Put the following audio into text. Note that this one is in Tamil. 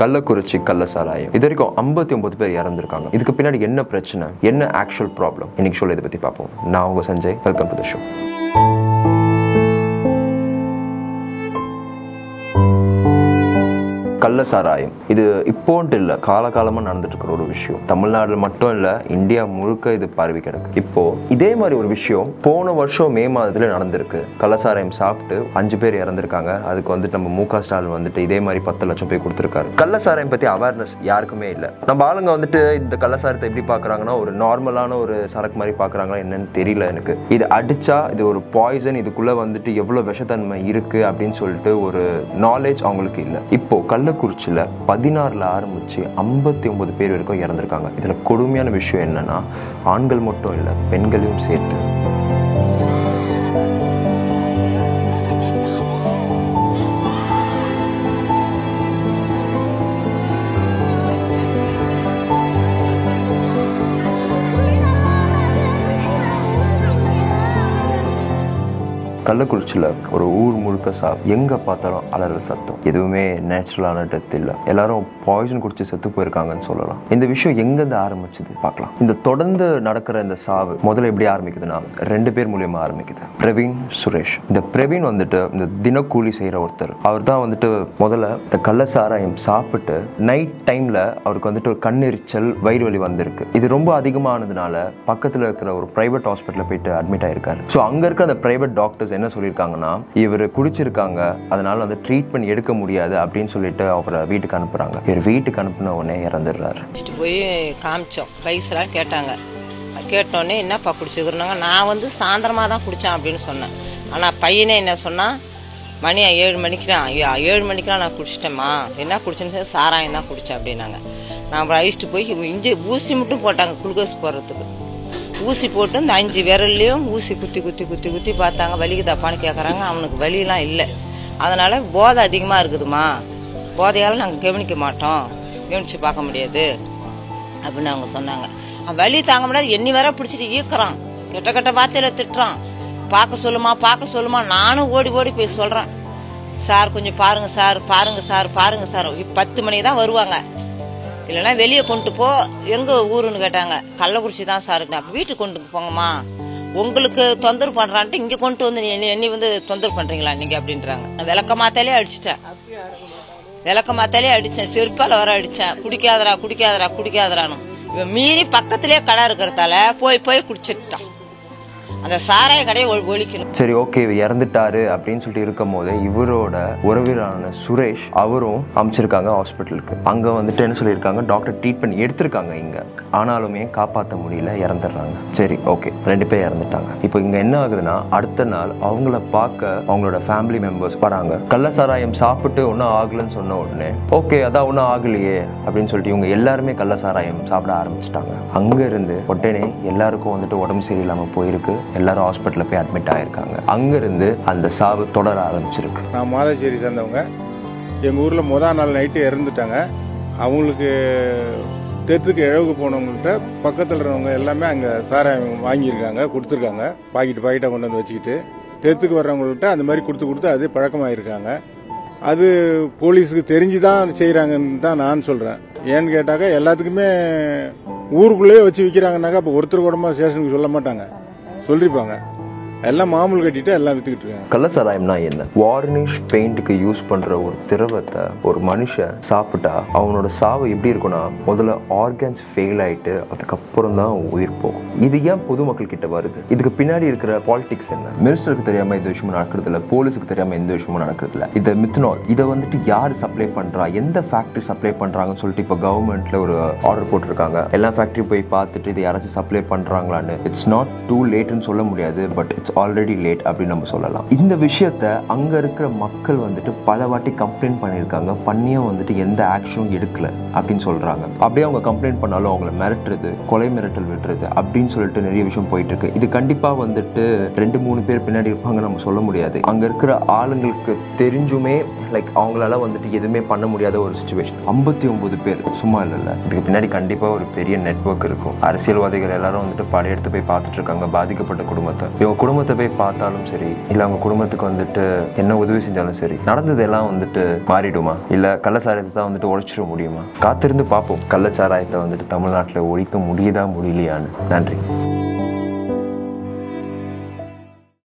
கள்ளக்குறிச்சி கள்ள சாராயம் இது வரைக்கும் ஐம்பத்தி ஒன்பது பேர் இறந்துருக்காங்க இதுக்கு பின்னாடி என்ன பிரச்சனை என்ன ஆக்சுவல் ப்ராப்ளம் இன்னைக்கு ஷோல இதை பத்தி பார்ப்போம் நான் உங்க Sanjay welcome to the show கள்ள சாராயம் இது இப்போன்ட்டு இல்லை காலகாலமாக நடந்துட்டு இருக்கிற ஒரு விஷயம் தமிழ்நாடுல மட்டும் இல்லை இந்தியா முழுக்க இது பரவி கிடக்கு இப்போ இதே மாதிரி ஒரு விஷயம் போன வருஷம் மே மாதத்துல நடந்திருக்கு கள்ள சாராயம் சாப்பிட்டு அஞ்சு பேர் இறந்திருக்காங்க அதுக்கு வந்துட்டு நம்ம மு க ஸ்டாலின் வந்துட்டு இதே மாதிரி பத்து லட்சம் போய் கொடுத்துருக்காரு கள்ள சாராயம் பத்தி அவேர்னஸ் யாருக்குமே இல்லை நம்ம ஆளுங்க வந்துட்டு இந்த கள்ள சாரத்தை எப்படி பார்க்கறாங்கன்னா ஒரு நார்மலான ஒரு சரக்கு மாதிரி பார்க்கறாங்களா என்னன்னு தெரியல எனக்கு இது அடிச்சா இது ஒரு பாய்சன் இதுக்குள்ள வந்துட்டு எவ்வளவு விஷத்தன்மை இருக்கு அப்படின்னு சொல்லிட்டு ஒரு நாலேஜ் அவங்களுக்கு இல்லை இப்போ கள்ளக்குறிச்சியில் பதினாறுல ஆரம்பிச்சு ஐம்பத்தி ஒன்பது பேர் வரைக்கும் இறந்திருக்காங்க இதுல கொடுமையான விஷயம் என்னன்னா ஆண்கள் மட்டும் இல்லை பெண்களையும் சேர்த்து கள்ளக்குறிச்சியில் ஒரு ஊர் முழுக்க சா எங்கே பார்த்தாலும் அலறல் சத்தம் எதுவுமே நேச்சுரலான டெத் இல்லை எல்லாரும் பாய்சன் குடிச்சு செத்து போயிருக்காங்கன்னு சொல்லலாம் இந்த விஷயம் எங்கேருந்து ஆரம்பிச்சது பார்க்கலாம் இந்த தொடர்ந்து நடக்கிற இந்த சாவு முதல்ல எப்படி ஆரம்பிக்குதுன்னா ரெண்டு பேர் மூலியமா ஆரம்பிக்குது பிரவீன் சுரேஷ் இந்த பிரவீன் வந்துட்டு இந்த தினக்கூலி செய்கிற ஒருத்தர் அவர் தான் வந்துட்டு முதல்ல இந்த கள்ள சாராயம் சாப்பிட்டு நைட் டைமில் அவருக்கு வந்துட்டு ஒரு கண்ணெரிச்சல் வயிறு வலி வந்திருக்கு இது ரொம்ப அதிகமானதுனால பக்கத்தில் இருக்கிற ஒரு பிரைவேட் ஹாஸ்பிட்டலில் போயிட்டு அட்மிட் ஆயிருக்காரு ஸோ அங்கே இருக்க அந்த பிரைவேட் டாக்டர்ஸ் என்ன சொல்லியிருக்காங்கன்னா இவர் குடிச்சிருக்காங்க அதனால வந்து ட்ரீட்மெண்ட் எடுக்க முடியாது அப்படின்னு சொல்லிட்டு அவரை வீட்டுக்கு அனுப்புறாங்க இவர் வீட்டுக்கு அனுப்புன உடனே இறந்துடுறாரு வச்சுட்டு போய் காமிச்சோம் வயசுலாம் கேட்டாங்க கேட்டோடனே என்னப்பா குடிச்சுக்கிறனாங்க நான் வந்து சாயந்தரமாக தான் குடித்தேன் அப்படின்னு சொன்னேன் ஆனால் பையனே என்ன சொன்னான் மணி ஏழு மணிக்கு தான் ஐயா, ஏழு மணிக்கெலாம் நான் குடிச்சிட்டேம்மா என்ன குடிச்சேன்னு சாராயம் தான் குடித்தேன் அப்படின்னாங்க நான் அப்புறம் அழிச்சிட்டு போய் இஞ்சி ஊசி மட்டும் போட்டாங்க குளுக்கோஸ் போடுறதுக்கு ஊசி போட்டு இந்த அஞ்சு விரல்லையும் ஊசி குத்தி குத்தி குத்தி குத்தி பார்த்தாங்க வலிக்குதாப்பான்னு கேட்குறாங்க அவனுக்கு வலியெல்லாம் இல்லை அதனால போதை அதிகமாக இருக்குதுமா போதையால் நாங்கள் கவனிக்க மாட்டோம் கவனிச்சு பார்க்க முடியாது அப்படின்னு அவங்க சொன்னாங்க அவன் வலி தாங்க முடியாது எண்ணி வர பிடிச்சிட்டு ஈக்குறான் கெட்ட கெட்ட வார்த்தையில திட்டுறான் பார்க்க சொல்லுமா பார்க்க சொல்லுமா நானும் ஓடி ஓடி போய் சொல்றேன் சார் கொஞ்சம் பாருங்க சார் பாருங்க சார் பாருங்க சார் பத்து மணிக்கு தான் வருவாங்க இல்லைன்னா வெளியே கொண்டு போ எங்க ஊருன்னு கேட்டாங்க கள்ளக்குறிச்சி தான் சார் அப்ப வீட்டுக்கு கொண்டு போங்கம்மா உங்களுக்கு தொந்தரவு பண்றான்ட்டு இங்க கொண்டு வந்து நீ என்னை வந்து தொந்தரவு பண்றீங்களா நீங்க அப்படின்றாங்க நான் விளக்க மாத்தாலே அடிச்சிட்டேன் விளக்க மாத்தாலே அடிச்சேன் செருப்பால வர அடிச்சேன் குடிக்காதடா குடிக்காதடா குடிக்காதடான்னு இவன் மீறி பக்கத்திலே கடை இருக்கிறதால போய் போய் குடிச்சிட்டான் அந்த சாராய கடையை ஒ- ஒழிக்கணும் சரி ஓகே இவர் இறந்துட்டாரு அப்படின்னு சொல்லிட்டு இருக்கும் போது இவரோட உறவினரான சுரேஷ் அவரும் அமைச்சிருக்காங்க ஹாஸ்பிட்டலுக்கு அங்க வந்துட்டு என்ன சொல்லியிருக்காங்க டாக்டர் ட்ரீட்மெண்ட் எடுத்திருக்காங்க இங்க ஆனாலுமே காப்பாற்ற முடியல இறந்துடுறாங்க சரி ஓகே ரெண்டு பேர் இறந்துட்டாங்க இப்போ இங்க என்ன ஆகுதுன்னா அடுத்த நாள் அவங்கள பார்க்க அவங்களோட ஃபேமிலி மெம்பர்ஸ் வராங்க கள்ள சாராயம் சாப்பிட்டு ஒன்றும் ஆகலைன்னு சொன்ன உடனே ஓகே அதான் ஒன்றும் ஆகலையே அப்படின்னு சொல்லிட்டு இவங்க எல்லாருமே கள்ள சாராயம் சாப்பிட ஆரம்பிச்சிட்டாங்க அங்க இருந்து உடனே எல்லாருக்கும் வந்துட்டு உடம்பு சரியில்லாம போயிருக்கு எல்லாரும் ஹாஸ்பிட்டலில் போய் அட்மிட் ஆயிருக்காங்க அங்கிருந்து அந்த சாவு தொடர ஆரம்பிச்சிருக்கு நான் மாதச்சேரி சேர்ந்தவங்க எங்கள் ஊரில் முதல் நாள் நைட்டு இறந்துட்டாங்க அவங்களுக்கு தெத்துக்கு இழவுக்கு போனவங்கள்ட்ட பக்கத்தில் இருந்தவங்க எல்லாமே அங்கே சாராயம் வாங்கியிருக்காங்க கொடுத்துருக்காங்க பாக்கெட் பாக்கெட்டாக கொண்டு வந்து வச்சுக்கிட்டு தெத்துக்கு வர்றவங்கள்ட்ட அந்த மாதிரி கொடுத்து கொடுத்து அது பழக்கமாயிருக்காங்க அது போலீஸுக்கு தெரிஞ்சு தான் செய்கிறாங்கன்னு தான் நான் சொல்கிறேன் ஏன்னு கேட்டாக்கா எல்லாத்துக்குமே ஊருக்குள்ளேயே வச்சு விற்கிறாங்கனாக்கா அப்போ ஒருத்தர் கூடமா ஸ்டேஷனுக்கு சொல்ல மாட்டாங்க சொல்லிருப்பாங்க எல்லாம் மாமூல் கட்டிட்டு எல்லாம் வித்துக்கிட்டு இருக்காங்க கள்ள சாராயம்னா என்ன வார்னிஷ் பெயிண்ட்டுக்கு யூஸ் பண்ற ஒரு திரவத்தை ஒரு மனுஷன் சாப்பிட்டா அவனோட சாவு எப்படி இருக்கும்னா முதல்ல ஆர்கன்ஸ் ஃபெயில் ஆயிட்டு அதுக்கப்புறம் தான் உயிர் போகும் இது ஏன் பொதுமக்கள் கிட்ட வருது இதுக்கு பின்னாடி இருக்கிற பாலிடிக்ஸ் என்ன மினிஸ்டருக்கு தெரியாம இந்த விஷயமும் நடக்கிறது இல்ல போலீஸுக்கு தெரியாம எந்த விஷயமும் நடக்கிறது இல்ல இந்த மித்னால் இதை வந்துட்டு யார் சப்ளை பண்றா எந்த ஃபேக்டரி சப்ளை பண்றாங்கன்னு சொல்லிட்டு இப்போ கவர்மெண்ட்ல ஒரு ஆர்டர் போட்டிருக்காங்க எல்லா ஃபேக்டரி போய் பார்த்துட்டு இது யாராச்சும் சப்ளை பண்றாங்களான்னு இட்ஸ் நாட் டூ லேட்னு சொல்ல முடியாது பட் இட்ஸ் ஆல்ரெடி லேட் அப்படின்னு நம்ம சொல்லலாம் இந்த விஷயத்த அங்க இருக்கிற மக்கள் வந்துட்டு பல வாட்டி கம்ப்ளைண்ட் பண்ணியிருக்காங்க பண்ணியும் வந்துட்டு எந்த ஆக்ஷனும் எடுக்கல அப்படின்னு சொல்றாங்க அப்படியே அவங்க கம்ப்ளைண்ட் பண்ணாலும் அவங்கள மிரட்டுறது கொலை மிரட்டல் விடுறது அப்படின்னு சொல்லிட்டு நிறைய விஷயம் போயிட்டு இருக்கு இது கண்டிப்பா வந்துட்டு ரெண்டு மூணு பேர் பின்னாடி இருப்பாங்க நம்ம சொல்ல முடியாது அங்க இருக்கிற ஆளுங்களுக்கு தெரிஞ்சுமே லைக் அவங்களால வந்துட்டு எதுவுமே பண்ண முடியாத ஒரு சுச்சுவேஷன் ஐம்பத்தி ஒன்பது பேர் சும்மா இல்லைல்ல இதுக்கு பின்னாடி கண்டிப்பா ஒரு பெரிய நெட்வொர்க் இருக்கும் அரசியல்வாதிகள் எல்லாரும் வந்துட்டு படையெடுத்து போய் பார்த்துட்டு இருக்காங்க பாதிக்கப்பட்ட குடும்பத்தை இவங்க குடும்பத்தை குடும்பத்தை போய் பார்த்தாலும் சரி இல்லை அவங்க குடும்பத்துக்கு வந்துட்டு என்ன உதவி செஞ்சாலும் சரி நடந்ததெல்லாம் வந்துட்டு மாறிடுமா இல்லை கள்ளச்சாராயத்தை தான் வந்துட்டு உழைச்சிட முடியுமா காத்திருந்து பார்ப்போம் கள்ளச்சாராயத்தை வந்துட்டு தமிழ்நாட்டில் ஒழிக்க முடியுதா முடியலையான்னு நன்றி